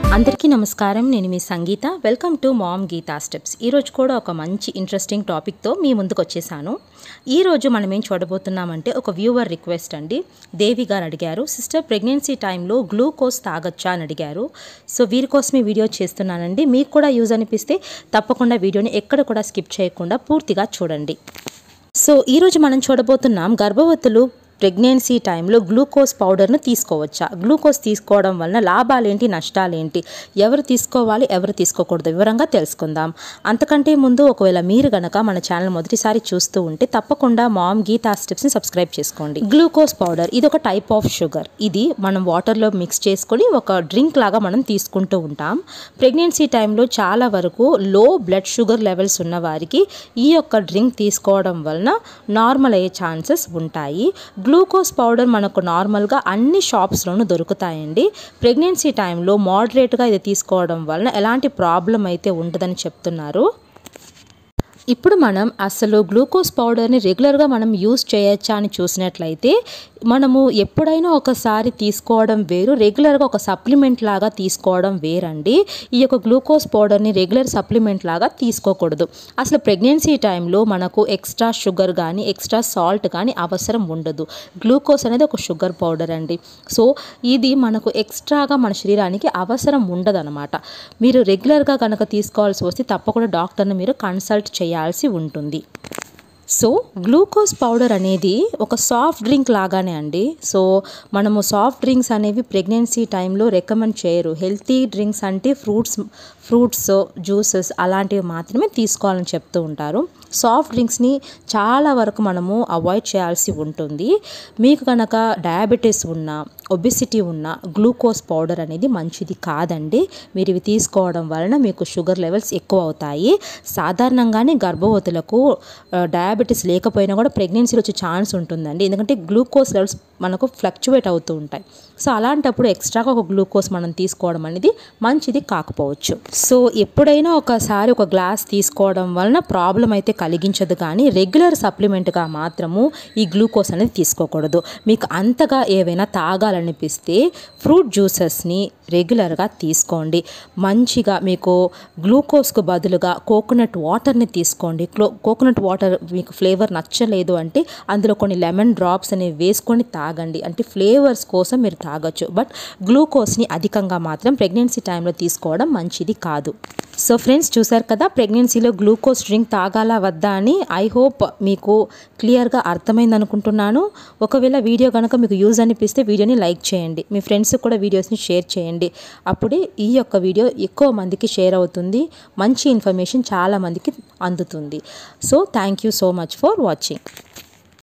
అందరికీ నమస్కారం నేను మీ Sangeetha welcome to mom Geetha steps ఈరోజు కూడా ఒక మంచి ఇంట్రెస్టింగ్ టాపిక్తో మీ ముందుకు వచ్చేసాను ఈరోజు మనం ఏం చూడబోతున్నామంటే ఒక వ్యూవర్ రిక్వెస్ట్ అండి దేవి గారు అడిగారు సిస్టర్ ప్రెగ్నెన్సీ టైంలో గ్లూకోజ్ తాగొచ్చా అని అడిగారు సో వీరి కోసం ఈ వీడియో చేస్తున్నానండి మీకు కూడా యూజ్ అనిపిస్తే తప్పకుండా వీడియోని ఎక్కడ కూడా స్కిప్ చేయకుండా పూర్తిగా చూడండి సో ఈరోజు మనం చూడబోతున్నాం గర్భవతులు ప్రెగ్నెన్సీ టైంలో గ్లూకోజ్ పౌడర్ను తీసుకోవచ్చా గ్లూకోజ్ తీసుకోవడం వలన లాభాలేంటి నష్టాలేంటి ఎవరు తీసుకోవాలి ఎవరు తీసుకోకూడదు వివరంగా తెలుసుకుందాం అంతకంటే ముందు ఒకవేళ మీరు గనక మన ఛానల్ మొదటిసారి చూస్తూ ఉంటే తప్పకుండా మామ్ గీతా స్టెప్స్ని సబ్స్క్రైబ్ చేసుకోండి గ్లూకోజ్ పౌడర్ ఇది ఒక టైప్ ఆఫ్ షుగర్ ఇది మనం వాటర్లో మిక్స్ చేసుకొని ఒక డ్రింక్ లాగా మనం తీసుకుంటూ ఉంటాం ప్రెగ్నెన్సీ టైంలో చాలా వరకు లో బ్లడ్ షుగర్ లెవెల్స్ ఉన్న వారికి ఈ యొక్క డ్రింక్ తీసుకోవడం వలన నార్మల్ అయ్యే ఛాన్సెస్ ఉంటాయి గ్లూకోజ్ పౌడర్ మనకు నార్మల్గా అన్ని షాప్స్లోనూ దొరుకుతాయండి ప్రెగ్నెన్సీ టైంలో మోడరేట్గా ఇది తీసుకోవడం వలన ఎలాంటి ప్రాబ్లం అయితే ఉండదని చెప్తున్నారు ఇప్పుడు మనం అసలు గ్లూకోజ్ పౌడర్ని రెగ్యులర్గా మనం యూస్ చేయొచ్చా అని చూసినట్లయితే మనము ఎప్పుడైనా ఒకసారి తీసుకోవడం వేరు రెగ్యులర్గా ఒక సప్లిమెంట్ లాగా తీసుకోవడం వేరండి ఈ యొక్క గ్లూకోజ్ పౌడర్ని రెగ్యులర్ సప్లిమెంట్ లాగా తీసుకోకూడదు అసలు ప్రెగ్నెన్సీ టైంలో మనకు ఎక్స్ట్రా షుగర్ కానీ ఎక్స్ట్రా సాల్ట్ కానీ అవసరం ఉండదు గ్లూకోజ్ అనేది ఒక షుగర్ పౌడర్ అండి సో ఇది మనకు ఎక్స్ట్రాగా మన శరీరానికి అవసరం ఉండదన్నమాట మీరు రెగ్యులర్గా కనుక తీసుకోవాల్సి వస్తే తప్పకుండా డాక్టర్ని మీరు కన్సల్ట్ చేయాల్సి ఉంటుంది సో గ్లూకోజ్ పౌడర్ అనేది ఒక సాఫ్ట్ డ్రింక్ లాగానే అండి సో మనము సాఫ్ట్ డ్రింక్స్ అనేవి ప్రెగ్నెన్సీ టైంలో రికమెండ్ చేయరు హెల్తీ డ్రింక్స్ అంటే ఫ్రూట్స్ ఫ్రూట్స్ జ్యూసెస్ అలాంటివి మాత్రమే తీసుకోవాలని చెప్తూ ఉంటారు సాఫ్ట్ డ్రింక్స్ని చాలా వరకు మనము అవాయిడ్ చేయాల్సి ఉంటుంది మీకు కనుక డయాబెటీస్ ఉన్న ఒబిసిటీ ఉన్న గ్లూకోజ్ పౌడర్ అనేది మంచిది కాదండి మీరు ఇవి తీసుకోవడం వలన మీకు షుగర్ లెవెల్స్ ఎక్కువ అవుతాయి సాధారణంగానే గర్భవతులకు డయాబెటీస్ లేకపోయినా కూడా ప్రెగ్నెన్సీలో వచ్చే ఛాన్స్ ఉంటుందండి ఎందుకంటే గ్లూకోజ్ లెవెల్స్ మనకు ఫ్లక్చువేట్ అవుతూ ఉంటాయి సో అలాంటప్పుడు ఎక్స్ట్రాగా ఒక గ్లూకోజ్ మనం తీసుకోవడం అనేది మంచిది కాకపోవచ్చు సో ఎప్పుడైనా ఒకసారి ఒక గ్లాస్ తీసుకోవడం వలన ప్రాబ్లం అయితే కలిగించదు కానీ రెగ్యులర్ సప్లిమెంట్గా మాత్రము ఈ గ్లూకోజ్ అనేది తీసుకోకూడదు మీకు అంతగా ఏవైనా తాగాలనిపిస్తే ఫ్రూట్ జ్యూసెస్ని రెగ్యులర్గా తీసుకోండి మంచిగా మీకు గ్లూకోజ్కు బదులుగా కోకోనట్ వాటర్ని తీసుకోండి కోకోనట్ వాటర్ మీకు ఫ్లేవర్ నచ్చలేదు అంటే అందులో కొన్ని లెమన్ డ్రాప్స్ అనేవి వేసుకొని తాగండి అంటే ఫ్లేవర్స్ కోసం మీరు తాగొచ్చు బట్ గ్లూకోజ్ని అధికంగా మాత్రం ప్రెగ్నెన్సీ టైంలో తీసుకోవడం మంచిది కాదు సో ఫ్రెండ్స్ చూసారు కదా ప్రెగ్నెన్సీలో గ్లూకోజ్ డ్రింక్ తాగాలా వద్దా అని ఐ హోప్ మీకు క్లియర్గా అర్థమైంది అనుకుంటున్నాను ఒకవేళ వీడియో కనుక మీకు యూజ్ అనిపిస్తే వీడియోని లైక్ చేయండి మీ ఫ్రెండ్స్ కూడా వీడియోస్ని షేర్ చేయండి అప్పుడే ఈ యొక్క వీడియో ఎక్కువ మందికి షేర్ అవుతుంది మంచి ఇన్ఫర్మేషన్ చాలా మందికి అందుతుంది so thank you so much for watching